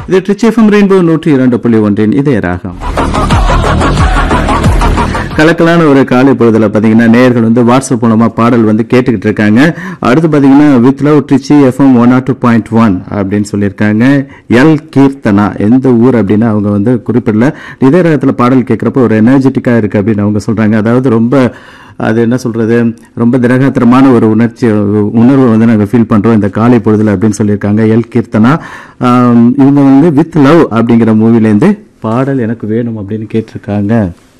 இது ட்ரிச் FM rainbow நூற்றி இரண்டு புள்ளி ஒன்றின் இதய ராகம் கலக்கலான ஒரு காலை பொழுதுல பாத்தீங்கன்னா நேயர்கள் வந்து வாட்ஸ்அப் மூலமா பாடல் வந்து கேட்டுக்கிட்டு இருக்காங்க அடுத்து பாத்தீங்கன்னா with love Trichy FM one naught two point one அப்படின்னு சொல்லியிருக்காங்க எல் கீர்த்தனா எந்த ஊர் அப்படின்னு அவங்க வந்து குறிப்பிடல இதே ரகத்துல பாடல் கேட்கறப்ப ஒரு எனர்ஜெட்டிக்கா இருக்கு அப்படின்னு அவங்க சொல்றாங்க அதாவது ரொம்ப அது என்ன சொல்றது ரொம்ப திரகாத்திரமான ஒரு உணர்ச்சி உணர்வு வந்து நாங்க ஃபீல் பண்றோம் இந்த காலை பொழுதுல அப்படின்னு சொல்லியிருக்காங்க எல் கீர்த்தனா ஆம், இவங்க வந்து வித் லவ் அப்படிங்கிற மூவில இருந்து பாடல் எனக்கு வேணும் அப்படின்னு கேட்டிருக்காங்க